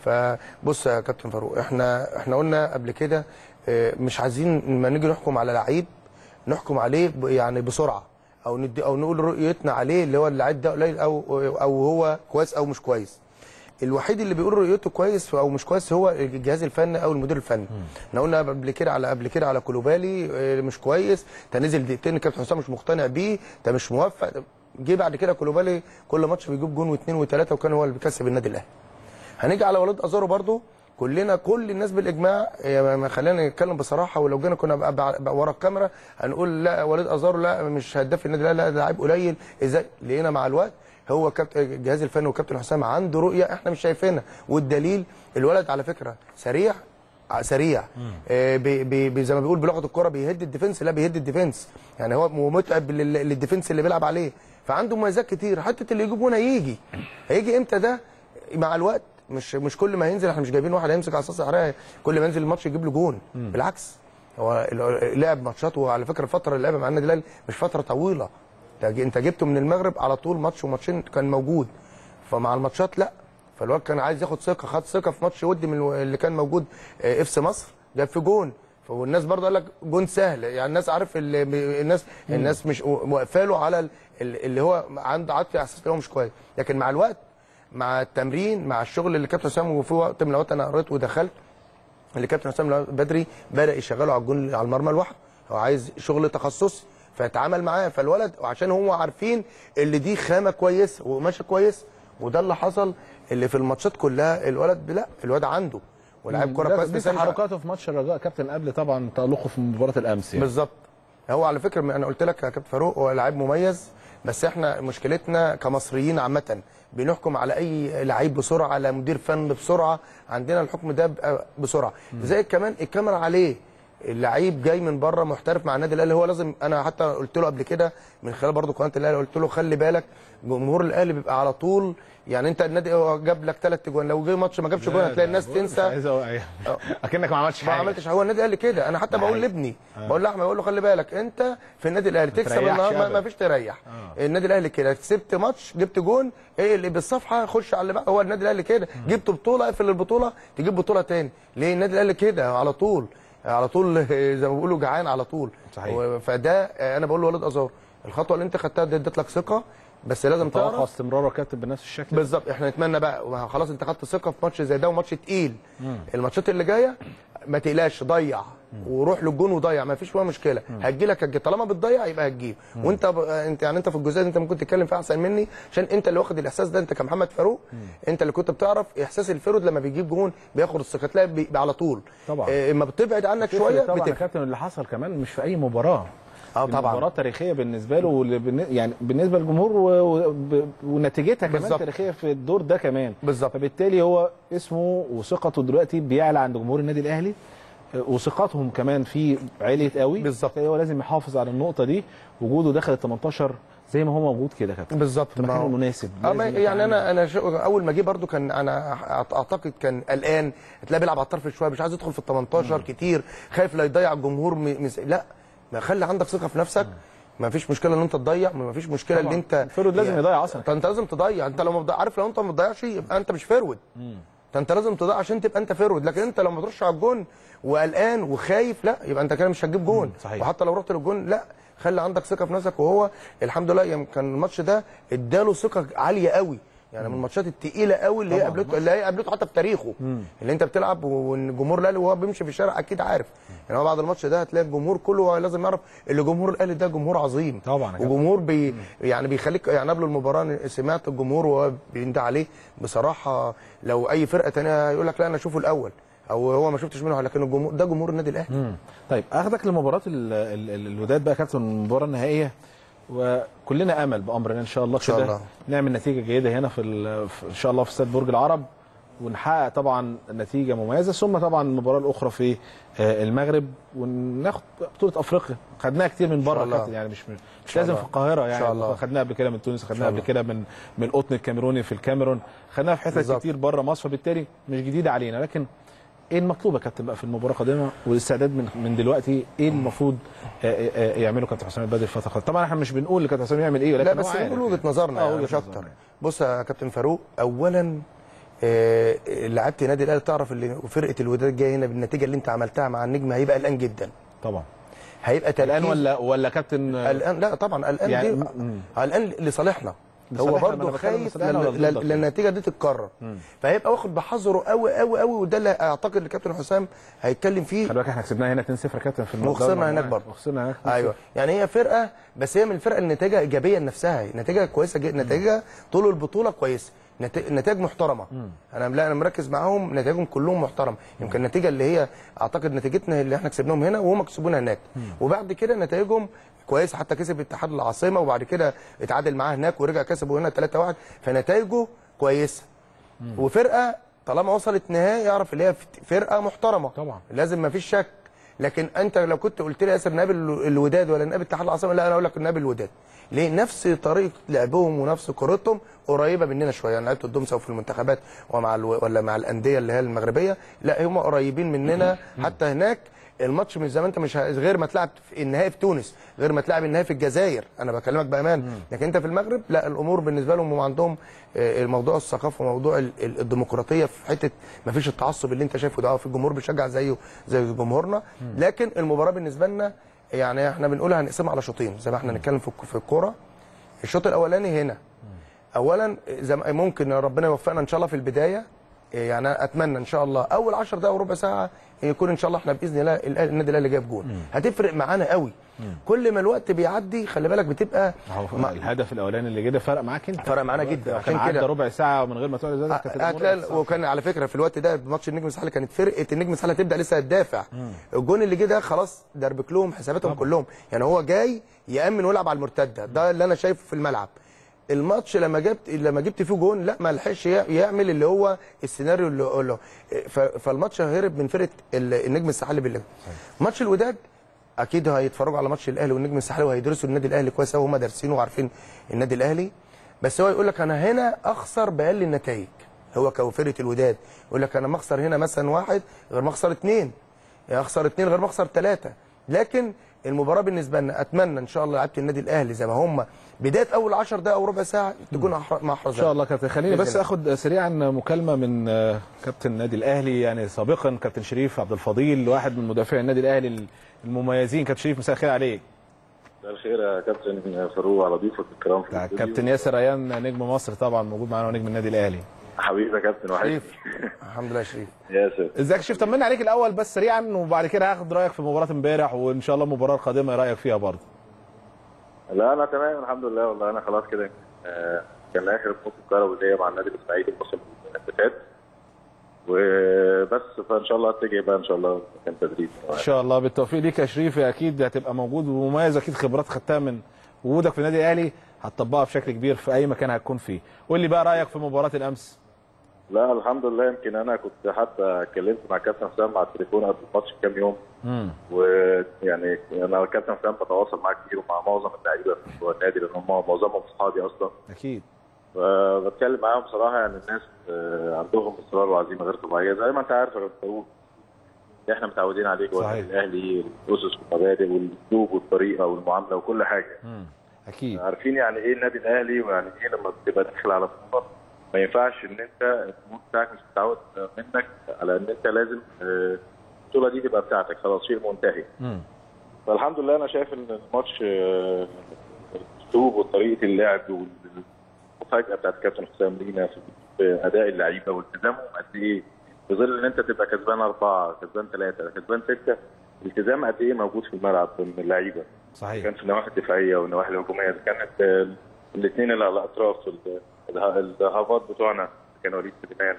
فبص يا كابتن فاروق احنا احنا قلنا قبل كده اه، مش عايزين لما نيجي نحكم على لعيب نحكم عليه ب- يعني بسرعه او ندي او نقول رؤيتنا عليه اللي هو اللعيب ده قليل او او هو كويس او مش كويس الوحيد اللي بيقول رؤيته كويس او مش كويس هو الجهاز الفني او المدير الفني احنا قلنا قبل كده على قبل كده على كولوبالي اه، مش كويس انت نزل دقيقتين الكابتن حسام مش مقتنع بيه انت مش موفق جه بعد كده كولوبالي كل ماتش بيجيب جون واثنين وثلاثه وكان هو اللي بيكسب النادي الاهلي هنيجي على وليد ازارو برضو كلنا كل الناس بالاجماع يا ما خلينا نتكلم بصراحه ولو جينا كنا بقى بقى بقى ورا الكاميرا هنقول لا وليد ازارو لا مش هداف النادي لا لا ده لعيب قليل ازاي لقينا مع الوقت هو كابتن الجهاز الفني وكابتن حسام عنده رؤيه احنا مش شايفينها والدليل الولد على فكره سريع ع- سريع آه، بي بي بي- زي ما بيقول بلغه الكره بيهد الديفنس لا بيهد الديفنس يعني هو متعب لل- للديفنس اللي بيلعب عليه فعنده مميزات كتير حته اللي يجيب جون هيجي هيجي امتى ده مع الوقت مش مش كل ما ينزل احنا مش جايبين واحد هيمسك على اساس سحريه كل ما ينزل الماتش يجيب له جون بالعكس هو ال- لعب ماتشات وعلى فكره الفتره اللي لعبها مع النادي الاهلي مش فتره طويله ده ج- انت جبته من المغرب على طول ماتش وماتشين كان موجود فمع الماتشات لا فالواد كان عايز ياخد ثقه خد ثقه في ماتش ودي من الو- اللي كان موجود آه، اف سي مصر جاب في جون والناس برضه قال لك جون سهل يعني الناس عارف اللي ب- الناس الناس مش واقفه له على ال- ال- اللي هو عنده عاطفه احساس ان هو مش كويس لكن مع الوقت مع التمرين مع الشغل اللي كابتن حسام وفي وقت من الاوقات انا قريت ودخلت اللي كابتن حسام بدري بدا يشغله على الجون على المرمى لوحده هو عايز شغل تخصصي فاتعامل معاه فالولد وعشان هم عارفين اللي دي خامه كويسه وماشي كويس وده اللي حصل اللي في الماتشات كلها الولد لا الولد عنده ولاعب كوره ده- كويس دي بس أنا- تحركاته في ماتش الرجاء كابتن قبل طبعا تألقه في مباراه الامس يعني. بالظبط هو على فكره انا قلت لك يا كابتن فاروق هو لعيب مميز بس احنا مشكلتنا كمصريين عامه بنحكم على اي لعيب بسرعه على مدير فن بسرعه عندنا الحكم ده بقى بسرعه زي كمان الكاميرا عليه اللعيب جاي من بره محترف مع النادي الاهلي هو لازم انا حتى قلت له قبل كده من خلال برضه قناه الاهلي قلت له خلي بالك جمهور الاهلي بيبقى على طول يعني انت النادي هو جاب لك ثلاث اجوان لو جه ماتش ما جابش جون هتلاقي الناس مش تنسى عايز أقول- اكنك ما عملتش ما حاجه عملتش هو النادي الاهلي كده انا حتى ده بقول حقيقي. لابني آه. بقول لاحمد بقول له خلي بالك انت في النادي الاهلي تكسب تريحش النهارده ما- أبدا. ما فيش تريح النادي الاهلي كده كسبت ماتش جبت جون ايه اللي بالصفحه خش على اللي بقى هو النادي الاهلي كده جبت بطوله اقفل البطوله تجيب بطوله تاني ليه النادي الاهلي كده على طول على طول زي ما بيقولوا جعان على طول صحيح. و- فده انا بقول له ولد ازار الخطوه اللي انت خدتها دي ادت لك ثقه بس لازم توقع تعرف استمراره كابتن بنفس الشكل بالظبط احنا نتمنى بقى ما خلاص انت خدت ثقه في ماتش زي ده وماتش تقيل الماتشات اللي جايه ما تقلقش ضيع وروح للجون وضيع ما فيش فيها مشكله هتجي لك هتجي طالما بتضيع يبقى هتجيب وانت ب... انت يعني انت في الجزئيه دي انت ممكن تتكلم فيها احسن مني عشان انت اللي واخد الاحساس ده انت كمحمد فاروق انت اللي كنت بتعرف احساس الفرود لما بيجيب جون بياخد الثقه تلاقي بي... على طول طبعا. اه اما بتبعد عنك بتفرق شويه طبعا يا بتفرق كابتن اللي حصل كمان مش في اي مباراه اه دي طبعا مباراه تاريخيه بالنسبه له وبالن- يعني بالنسبه للجمهور و- و- ونتيجتها كمان بالظبط. تاريخيه في الدور ده كمان بالظبط فبالتالي هو اسمه وثقته دلوقتي بيعلى عند جمهور النادي الاهلي آه، وثقتهم كمان فيه عليت قوي بالظبط هو لازم يحافظ على النقطه دي وجوده داخل ال 18 زي ما هو موجود كده كابتن بالظبط في مكانه المناسب اه ما- لازم يعني يتعامل. انا انا شو اول ما جه برده كان انا أعت- اعتقد كان قلقان تلاقيه بيلعب على الطرف شويه مش عايز يدخل في ال 18 كتير خايف لا يضيع الجمهور م... مس... لا ما خلي عندك ثقه في نفسك ما فيش مشكله ان انت تضيع ما فيش مشكله ان طبعاً. انت الفرود لازم يضيع اصلا انت, انت لازم تضيع انت لو ما بتضيع- عارف لو انت ما بتضيعش يبقى انت مش فرود ده انت لازم تضيع عشان تبقى انت فرود لكن انت لو ما تروحش على الجون وقلقان وخايف لا يبقى انت كده مش هتجيب جون صحيح. وحتى لو رحت للجون لا خلي عندك ثقه في نفسك وهو الحمد لله يمكن كان الماتش ده اداله ثقه عاليه قوي يعني من الماتشات التقيله قوي اللي هي طبعاً. قابلته اللي هي قابلته حتى في تاريخه اللي انت بتلعب والجمهور الاهلي وهو بيمشي في الشارع اكيد عارف يعني هو بعد الماتش ده هتلاقي الجمهور كله لازم يعرف ان جمهور الاهلي ده جمهور عظيم طبعا يا كابتن. وجمهور بي يعني بيخليك يعني قبل المباراه سمعت الجمهور وهو بيندى عليه بصراحه لو اي فرقه ثانيه يقول لك لا انا اشوفه الاول او هو ما شفتش منه لكن الجمهور ده جمهور النادي الاهلي مم. طيب اخدك لمباراه ال- ال- ال- الوداد بقى يا كابتن المباراه النهائيه وكلنا امل بامر الله ان شاء الله إن شاء كده الله. نعمل نتيجه جيده هنا في, ال- في ان شاء الله في استاد برج العرب ونحقق طبعا نتيجه مميزه ثم طبعا المباراه الاخرى في آه، المغرب وناخد بطوله افريقيا خدناها كتير من بره يا الله. كابتن يعني مش مش شاء لازم الله. في القاهره إن يعني شاء الله. خدناها قبل كده من تونس خدناها شاء قبل الله. كده من من القطن الكاميروني في الكاميرون خدناها في حتت بالظبط. كتير بره مصر فبالتالي مش جديده علينا لكن ايه المطلوب يا كابتن بقى في المباراه القادمه والاستعداد من من دلوقتي ايه المفروض آه، آه، آه، يعمله كابتن حسام البدري الفتره القادمه طبعا احنا مش بنقول لكابتن حسام يعمل ايه ولكن لا هو بس عارف نقول وجهه يعني. نظرنا آه، يعني وجهة مش اكتر نظرنا. بص يا كابتن فاروق اولا آه، لعيبه النادي الاهلي تعرف اللي فرقه الوداد جايه هنا بالنتيجه اللي انت عملتها مع النجم هيبقى قلقان جدا طبعا هيبقى تركيز الان ولا ولا كابتن آه، قلقان لا طبعا قلقان يعني- دي مم. قلقان لصالحنا هو لصالحنا، ما برضه أنا بتكلم خايف لصالحنا ولا لل- لل- ضدك؟ للنتيجه دي تتكرر مم. فهيبقى واخد بحذره قوي قوي قوي وده اللي اعتقد ان كابتن حسام هيتكلم فيه خلي بالك احنا كسبناها هنا 2-0 يا كابتن في المباراة وخسرنا المجموعات. هناك برضه. وخسرنا هناك ايوه يعني هي فرقه بس هي من الفرق اللي نتائجها ايجابيه لنفسها نتائجها كويسه جدا نتائجها طول البطوله كويسه نت- نتائج محترمه انا لا انا مركز معاهم نتائجهم كلهم محترمه يمكن النتيجه اللي هي اعتقد نتيجتنا اللي احنا كسبناهم هنا وهم كسبونا هناك وبعد كده نتائجهم كويسه حتى كسب اتحاد العاصمه وبعد كده اتعادل معاه هناك ورجع كسبوا هنا 3-1 فنتائجه كويسه وفرقه طالما وصلت نهائي يعرف اللي هي فرقه محترمه طبعا. لازم ما فيش شك لكن انت لو كنت قلت لي ياسر نقابل الوداد ولا نقابل اتحاد العاصمه لا انا اقول لك نقابل الوداد ليه نفس طريقه لعبهم ونفس كورتهم قريبه مننا شويه يعني لعبت قدام سواء في المنتخبات ومع الو... ولا مع الانديه اللي هي المغربيه لا هم قريبين مننا حتى هناك الماتش مش زي ما انت مش ه- غير ما تلعب في النهائي في تونس غير ما تلعب النهائي في الجزائر انا بكلمك بامان لكن انت في المغرب لا الامور بالنسبه لهم هم عندهم آه، الموضوع الثقافه وموضوع ال- ال- الديمقراطيه في حته ما فيش التعصب اللي انت شايفه ده في الجمهور بيشجع زيه زي جمهورنا لكن المباراه بالنسبه لنا يعني احنا بنقولها هنقسمها على شوطين زي ما احنا نتكلم في الك- في الكوره الشوط الاولاني هنا اولا زي ما- ممكن ربنا يوفقنا ان شاء الله في البدايه يعني أنا اتمنى ان شاء الله اول 10 دقائق وربع ساعه يكون ان شاء الله احنا باذن الله الأهلي- النادي الاهلي جايب جون هتفرق معانا قوي كل ما الوقت بيعدي خلي بالك بتبقى هو ما- الهدف الاولاني اللي جه فرق معاك انت فرق معانا جدا، كان عشان عدى كده- ربع ساعه من غير ما تقعد ازازه كانت الأمور هتلاقي صح. وكان على فكره في الوقت ده ماتش النجم الساحلي كانت فرقه النجم الساحلي هتبدا لسه هتدافع الجون اللي جه ده خلاص دربك لهم حساباتهم كلهم يعني هو جاي يامن ويلعب على المرتده ده اللي انا شايفه في الملعب الماتش لما جبت لما جبت فيه جون لا ما لحقش يع- يعمل اللي هو السيناريو اللي اللي ف- فالماتش هرب من فرقه ال- النجم الساحلي بالله ماتش الوداد اكيد هيتفرجوا على ماتش الاهلي والنجم الساحلي وهيدرسوا النادي الاهلي كويس قوي هم دارسينه وعارفين النادي الاهلي بس هو يقول لك انا هنا اخسر باقل النتائج هو كفرقه الوداد يقول لك انا مخسر هنا مثلا واحد غير مخسر اثنين يعني اخسر اثنين غير مخسر ثلاثه لكن المباراه بالنسبه لنا اتمنى ان شاء الله لعيبه النادي الاهلي زي ما هم بدايه اول 10 دقائق او ربع ساعه تكون أحر- محرزه ان شاء الله كابتن خليني بإذن بس الله. اخد سريعا مكالمه من آه، كابتن النادي الاهلي يعني سابقا كابتن شريف عبد الفضيل واحد من مدافعي النادي الاهلي المميزين كابتن شريف مساء الخير عليك مساء الخير يا كابتن فاروق على ضيوفك الكرام في الاستوديو. كابتن ياسر ريان نجم مصر طبعا موجود معانا ونجم النادي الاهلي حبيبي يا كابتن وحشني الحمد لله يا شريف ياسر ازيك يا شريف طمنا عليك الاول بس سريعا وبعد كده هاخد رايك في مباراه امبارح وان شاء الله المباراه القادمه ايه رايك فيها برضه لا انا تمام الحمد لله والله انا خلاص كده آه، كان اخر بطوله الكهرباء اللي هي مع النادي الاسماعيلي الموسم اللي فات وبس فان شاء الله اتجه بقى ان شاء الله كان تدريب ان شاء الله بالتوفيق ليك يا شريف اكيد هتبقى موجود ومميز اكيد خبرات خدتها من وجودك في النادي الاهلي هتطبقها بشكل كبير في اي مكان هتكون فيه قول لي بقى رايك في مباراه الامس لا الحمد لله يمكن انا كنت حتى اتكلمت مع كابتن حسام على التليفون قبل الماتش بكام يوم امم ويعني انا كابتن حسام بتواصل معاه كتير ومع معظم اللعيبه في جوه النادي لان هم معظمهم اصحابي اصلا اكيد فبتكلم معاهم بصراحه يعني الناس آه، عندهم اصرار وعزيمه غير طبيعيه زي ما انت عارف يا كابتن فاروق اللي احنا متعودين عليه جوه صحيح. النادي الاهلي الاسس والمبادئ والاسلوب والطريقه والمعامله وكل حاجه امم اكيد عارفين يعني ايه النادي الاهلي ويعني ايه لما بتبقى داخل على بطوله ما ينفعش ان انت الجمهور بتاعك مش متعود منك على ان انت لازم آه، البطوله دي تبقى بتاعتك خلاص شيء منتهي امم فالحمد لله انا شايف ان الماتش آه، الاسلوب وطريقه اللعب والمفاجاه بتاعت كابتن حسام لينا في في اداء اللعيبه والتزامهم قد ايه في ظل ان انت تبقى كسبان اربعه كسبان ثلاثه كسبان سته الالتزام قد ايه موجود في الملعب من اللعيبه صحيح كان في النواحي الدفاعيه والنواحي الهجوميه إذا كانت الاثنين اللي على الاطراف ال- اله- الهافات بتوعنا كان وليد سليمان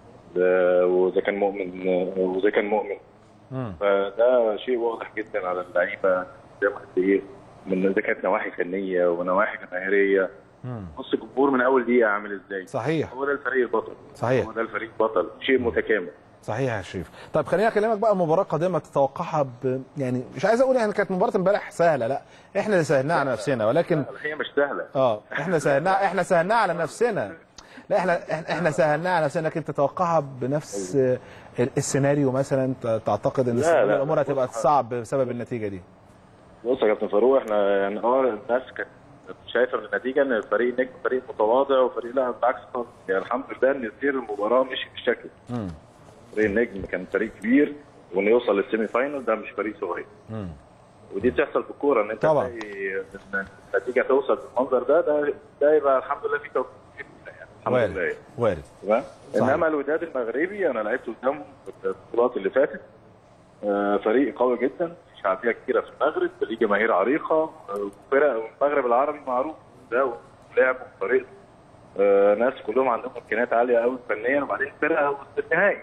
ده- واذا كان مؤمن واذا كان مؤمن امم فده شيء واضح جدا على اللعيبه زي ما قد ايه من اذا كانت نواحي فنيه ونواحي جماهيريه امم بص الجمهور من اول دقيقه عامل ازاي صحيح هو ده الفريق البطل صحيح. هو ده الفريق بطل شيء متكامل صحيح يا شريف طيب خليني اكلمك بقى مباراه قادمه تتوقعها ب... يعني مش عايز اقول يعني كانت مباراه امبارح سهله لا احنا اللي سهلناها على نفسنا ولكن هي مش سهله اه احنا سهلناها احنا سهلناها على نفسنا لا احنا إحنا- احنا سهلناها على نفسنا لكن تتوقعها بنفس آه، السيناريو مثلا ت- تعتقد ان لا، السيناريو لا. الامور هتبقى صعب بسبب النتيجه دي بص يا كابتن فاروق احنا يعني اه الناس كانت شايفه من النتيجه ان الفريق نجم فريق متواضع وفريق لا بالعكس خالص يعني الحمد لله ان سير المباراه مشي بالشكل امم فريق النجم كان فريق كبير وانه يوصل للسيمي فاينل ده مش فريق صغير امم ودي بتحصل في الكوره ان انت طبعا. تلاقي ان النتيجه توصل بالمنظر ده ده ده يبقى الحمد لله في توفيق يعني الحمد لله وارد وارد تمام صحيح. انما الوداد المغربي انا لعبت قدامهم في البطولات اللي فاتت آه، فريق قوي جدا شعبيه كبيره في المغرب ليه جماهير عريقه آه، فرق المغرب العربي معروف ده ولعب فريق آه، ناس كلهم عندهم امكانيات عاليه قوي فنيا وبعدين فرقه وسط النهائي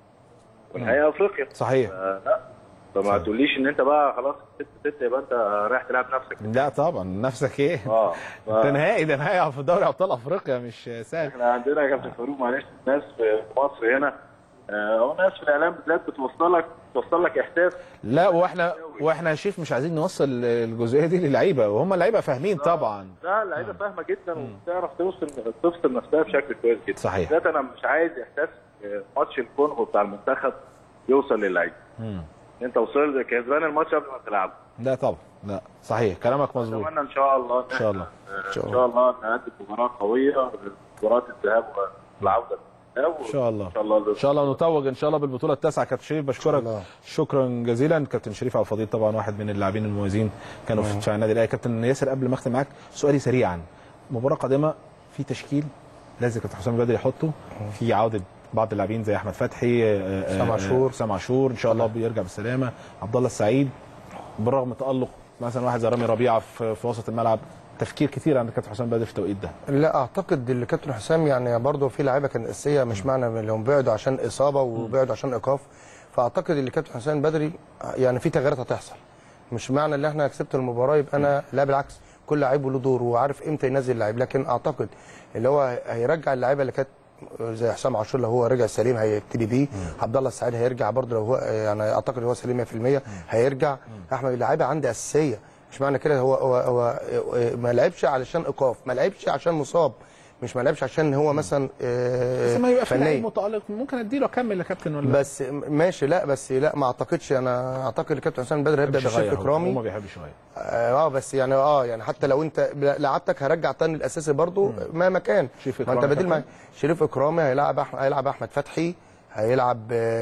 ونهائي افريقيا صحيح آه، لا فما تقوليش ان انت بقى خلاص ست ست يبقى انت رايح تلعب نفسك لا طبعا نفسك ايه اه ف- ده نهائي ده نهائي في دوري ابطال افريقيا مش سهل احنا عندنا يا كابتن فاروق معلش الناس في مصر هنا آه، او ناس في الاعلام بالذات بتوصلك توصل لك احساس لا واحنا واحنا يا شيف مش عايزين نوصل الجزئيه دي للعيبه وهم اللعيبه فاهمين طبعا لا اللعيبه فاهمه جدا وبتعرف توصل تفصل نفسها بشكل كويس جدا صحيح. بالذات انا مش عايز احساس آه، ماتش الكونغو بتاع المنتخب يوصل للعيبه مم. انت وصلت كسبان الماتش قبل ما تلعبه لا طبعا لا صحيح كلامك مظبوط اتمنى ان شاء الله ان شاء الله آه، ان شاء الله نقدم مباراه قويه مباراه الذهاب والعوده ان شاء الله ان شاء الله ان شاء الله نتوج ان شاء الله بالبطوله التاسعه كابتن شريف بشكرك شكرا جزيلا كابتن شريف عبد الفضيل طبعا واحد من اللاعبين المميزين كانوا في دفاع النادي الاهلي كابتن ياسر قبل ما اختم معاك سؤالي سريعا مباراه قادمه في تشكيل لازم كابتن حسام بدري يحطه في عوده بعض اللاعبين زي احمد فتحي آه، آه، حسام آه، عاشور. حسام عاشور ان شاء الله بيرجع بالسلامه عبد الله السعيد بالرغم من تالق مثلا واحد زي رامي ربيعه في, في وسط الملعب تفكير كتير عند كابتن حسام بدري في التوقيت ده لا اعتقد اللي كابتن حسام يعني برضه في لعيبه كانت اساسيه مش معنى اللي هم بعدوا عشان اصابه وبعدوا عشان ايقاف فاعتقد اللي كابتن حسام بدري يعني في تغييرات هتحصل مش معنى ان احنا كسبت المباراه يبقى انا لا بالعكس كل لعيب له دور وعارف امتى ينزل لعيب لكن اعتقد اللي هو هيرجع اللعيبه اللي كانت زي حسام عاشور لو هو رجع سليم هيبتدي بيه عبد الله السعيد هيرجع برضه لو هو يعني اعتقد هو سليم 100% هيرجع احمد اللعيبه عندي اساسيه مش معنى كده هو هو, هو ما لعبش علشان ايقاف ما لعبش عشان مصاب مش ما لعبش عشان هو مثلا آه، بس ما يبقى في فنيا. لعيب متالق ممكن اديله اكمل يا كابتن ولا بس ماشي لا بس لا ما اعتقدش انا اعتقد الكابتن حسام بدري هيبدا بيحبش يغير بشريف هو. اكرامي هو ما بيحبش يغير اه بس يعني اه يعني حتى لو انت لعبتك هرجع تاني الاساسي برضو مهما كان شريف ما انت إكرامي بديل كابتن. مع شريف اكرامي هيلعب أح... هيلعب احمد فتحي هيلعب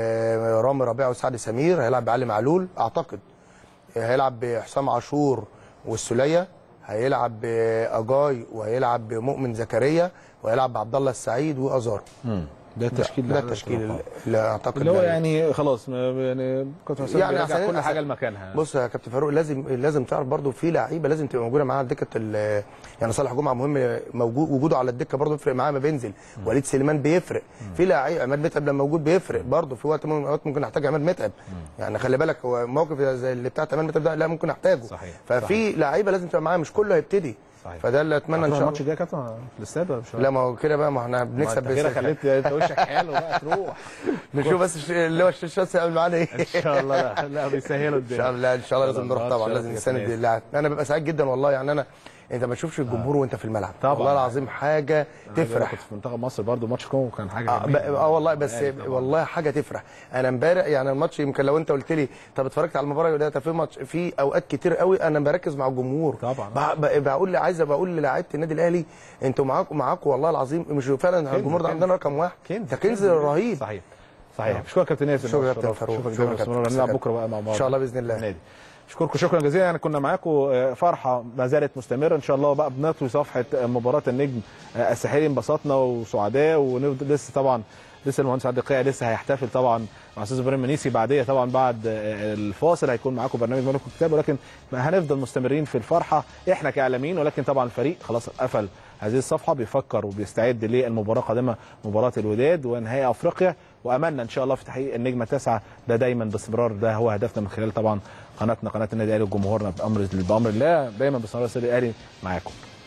آه، رامي ربيعه وسعد سمير هيلعب بعلي معلول اعتقد هيلعب بحسام عاشور والسوليه هيلعب باجاي وهيلعب بمؤمن زكريا وهيلعب بعبد الله السعيد وازار مم. ده التشكيل ده التشكيل اللي اعتقد اللي هو ده- يعني خلاص ما- يعني كابتن حسام يعني بيرجع عشان كل عشان- حاجه لمكانها بص يا كابتن فاروق لازم لازم تعرف برضو في لعيبه لازم تبقى موجوده معاها على دكه ال- يعني صالح جمعه مهم موجود وجوده على الدكه برضو يفرق معاه ما بينزل وليد سليمان بيفرق في لعيب عماد متعب لما موجود بيفرق برضو في وقت من الأوقات ممكن نحتاج عماد متعب يعني خلي بالك هو موقف زي اللي بتاع عماد متعب ده لا ممكن نحتاجه صحيح ففي لعيبه لازم تبقى معاها مش كله هيبتدي صحيح. فده اللي اتمنى ان هتروح شاء الماتش الله الجاي يا كابتن في الاستاد ولا مش لا ما هو كده بقى ما احنا بنكسب ما انت كده خليت انت وشك حلو بقى تروح نشوف بس الش- اللي هو الشاشه هيعمل معانا ايه ان شاء الله لا لا بيسهلوا ان شاء الله ان شاء الله لازم نروح طبعا لازم نساند اللاعب انا ببقى سعيد جدا والله يعني انا انت ما تشوفش الجمهور وانت في الملعب طبعا. والله العظيم حاجه تفرح كنت في منتخب مصر برضو ماتش كونغو كان حاجه اه, ب- جميلة. آه والله بس عارف طبعاً. والله حاجه تفرح انا امبارح يعني الماتش يمكن لو انت قلت لي طب اتفرجت على المباراه ده طب في ماتش في اوقات كتير قوي انا بركز مع الجمهور طبعا ب- ب- بقول عايز بقول للاعيبه النادي الاهلي انتوا معاكم معاكم والله العظيم مش فعلا الجمهور ده كنز. عندنا رقم واحد كنز ده كنز رهيب صحيح صحيح شكرا كابتن ياسر شكرا يا كابتن فاروق شكرا شكرا جدا كابتن. باستمرار هنلعب بكره بقى مع بعض ان شاء الله باذن الله النادي اشكركم شكرا جزيلا يعني كنا معاكم آه، فرحه ما زالت مستمره ان شاء الله بقى بنطوي صفحه آه، مباراه النجم آه، الساحلي انبسطنا وسعداء ونفضل لسه طبعا لسه المهندس عبد القيع لسه هيحتفل طبعا مع استاذ ابراهيم منيسي بعديه طبعا بعد آه، الفاصل هيكون معاكم برنامج ملك الكتاب ولكن هنفضل مستمرين في الفرحه احنا كاعلاميين ولكن طبعا الفريق خلاص قفل هذه الصفحه بيفكر وبيستعد للمباراه القادمه مباراه الوداد ونهائي افريقيا واملنا ان شاء الله في تحقيق النجمه التاسعه ده دايما باستمرار ده هو هدفنا من خلال طبعا قناتنا قناه النادي الاهلي وجمهورنا بامر بامر الله دايما باستمرار السر الاهلي معاكم